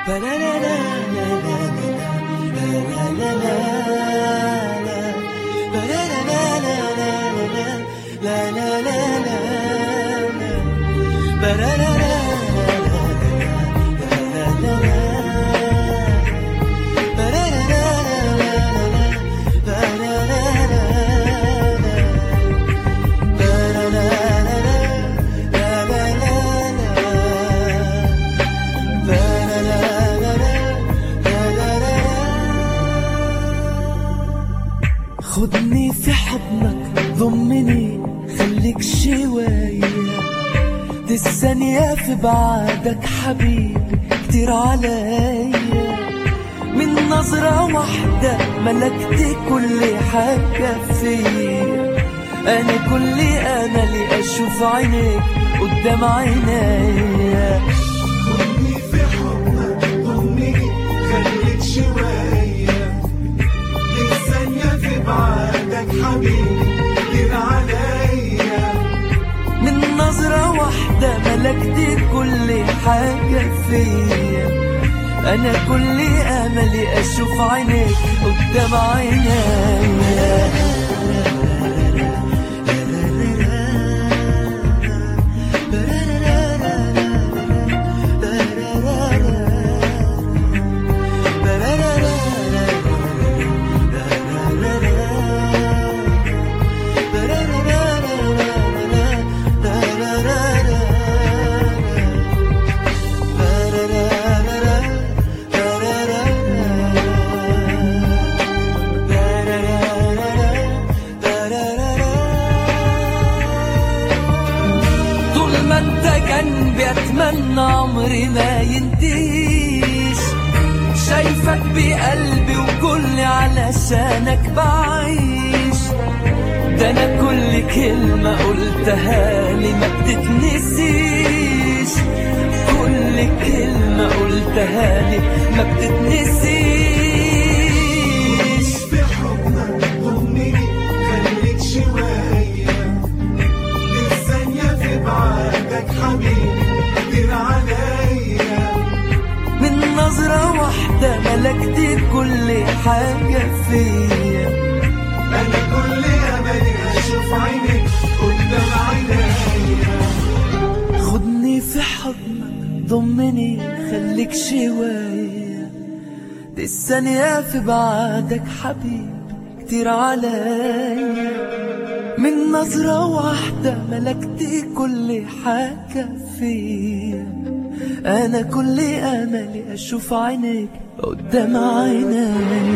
خدني في حضنك ضمني خليك شوية دي الثانية في بعدك حبيبي كتير عليا من نظرة واحدة ملكت كل حاجة فيا أنا كل أنا اللي أشوف عينيك قدام عينيا خدني في حضنك ضمني خليك شوية دي الثانية في بعدك حبيبي كتير عليا من نظرة واحدة ملكت كل حاجة فيا أنا كل أملي أشوف عينيك قدام عينيا طول ما انت جنبي اتمنى عمري ما ينتهيش شايفك بقلبي وكل علشانك بعيش ده انا كل كلمة قلتها لي ما بتتنسيش كل كلمة قلتها لي ما بتتنسيش في حضنك ضمني خليك شوية دي الثانية في بعدك حبيبي كتير عليا من نظرة واحدة ملكت كل حاجة فيا أنا كل أملي أشوف عينيك قدام عينيا خدني في حضنك ضمني خليك شوية دي الثانية في بعدك حبيبي كتير عليا من نظرة واحدة ملكت كل حاجة فيا أنا كل أملي أشوف عينيك قدام عينيا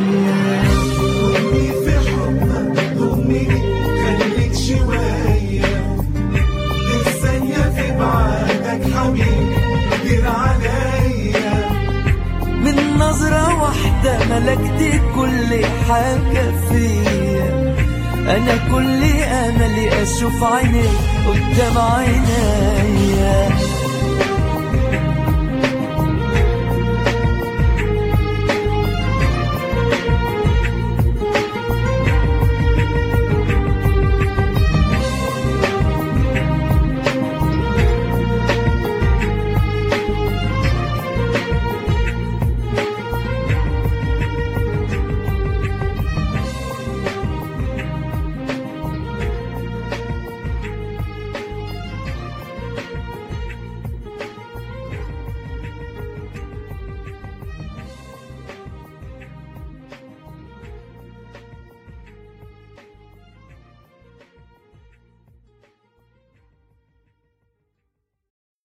خدني في حضنك ضمني خليك شوية دي الثانية في بعدك حبيبي كتير عليا من نظرة واحدة ملكت كل حاجة فيا أنا كل أملي أشوف عينيك قدام عينيا